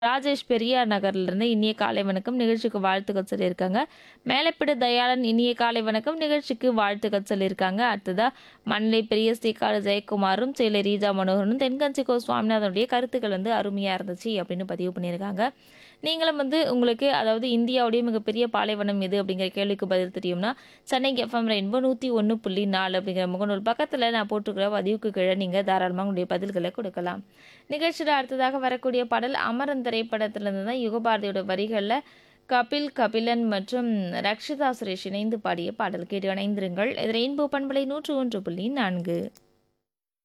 ராஜேஷ் பெரியார் நகர்லேருந்து இனிய காலை வணக்கம் நிகழ்ச்சிக்கு வாழ்த்துக்கள் சொல்லியிருக்காங்க மேலப்பிடு தயாளன் இனிய காலை வணக்கம் நிகழ்ச்சிக்கு வாழ்த்துக்கள் சொல்லியிருக்காங்க அடுத்ததா மண்ணிலை பெரிய ஸ்ரீகால ஜெயக்குமாரும் சேலை ரீஜா மனோகரனும் தென்காஞ்சி கோ சுவாமிநாதனுடைய கருத்துக்கள் வந்து அருமையாக இருந்துச்சு அப்படின்னு பதிவு பண்ணியிருக்காங்க நீங்களும் வந்து உங்களுக்கு அதாவது இந்தியாவுடைய மிகப்பெரிய பாலைவனம் எது அப்படிங்கிற கேள்விக்கு பதில் தெரியும்னா சென்னை எஃப்எம் ரெயின்போ நூற்றி ஒன்று புள்ளி நாலு அப்படிங்கிற முகநூல் பக்கத்தில் நான் போட்டிருக்கிற பதிவுக்கு கீழே நீங்கள் தாராளமாக உங்களுடைய பதில்களை கொடுக்கலாம் நிகழ்ச்சியில் அடுத்ததாக வரக்கூடிய பாடல் அமரன் திரைப்படத்திலிருந்து தான் யுகபாரதியோட வரிகளில் கபில் கபிலன் மற்றும் ரக்ஷிதா சுரேஷ் இணைந்து பாடிய பாடல் கேட்டு இணைந்திருங்கள் இது ரெயின்போ பண்பலை நூற்று ஒன்று புள்ளி நான்கு